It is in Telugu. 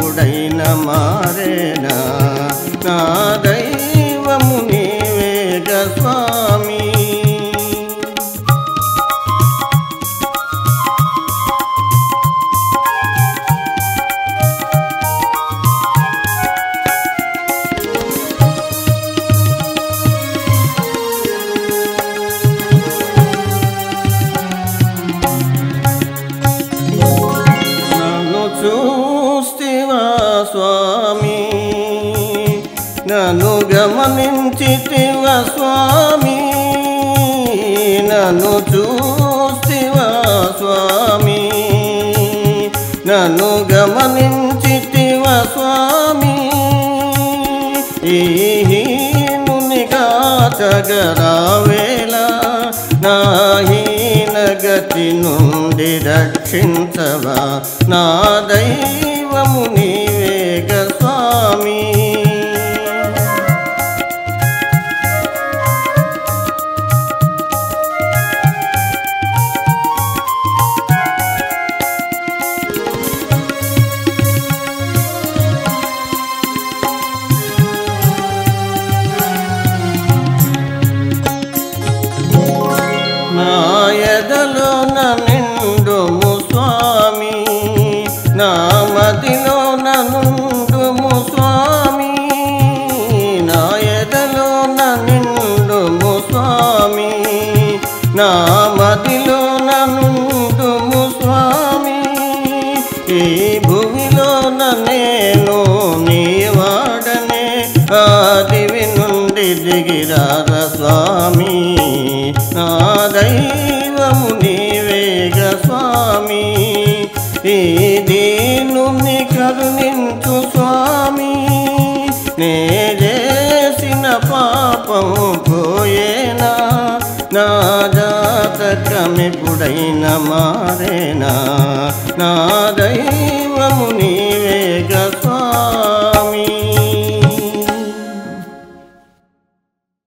ఎప్పుడైనా మారేనా నా దైవము నీవేగ స్వామి నన్ను చూస్తివా స్వామి నన్ను గమనించితివా స్వామి నన్ను చూస్తివా స్వామి నన్ను గమనించితివా స్వామి ఈ హీనునిగా చగరావేళ నా హీన గతి నుండి రక్షించవా నా దైవము నీవేగ స్వామి నా ఎదలో నా నిండుము స్వామి నా మదిలో నా నుండుము స్వామి నా ఎదలో నా నిండుము స్వామి నా మదిలో నా నుండుము స్వామి ఈ భూమిలో నా నేను నీ వాడనే ఆ దివి నుండి దిగిరార స్వామి నా దైవము నీవేగ స్వామి ఈ దీనుని కరుణించు స్వామి నే చేసిన పాపం పోయేనా నా జాతకమెప్పుడైనా మారేనా నా దైవము నీ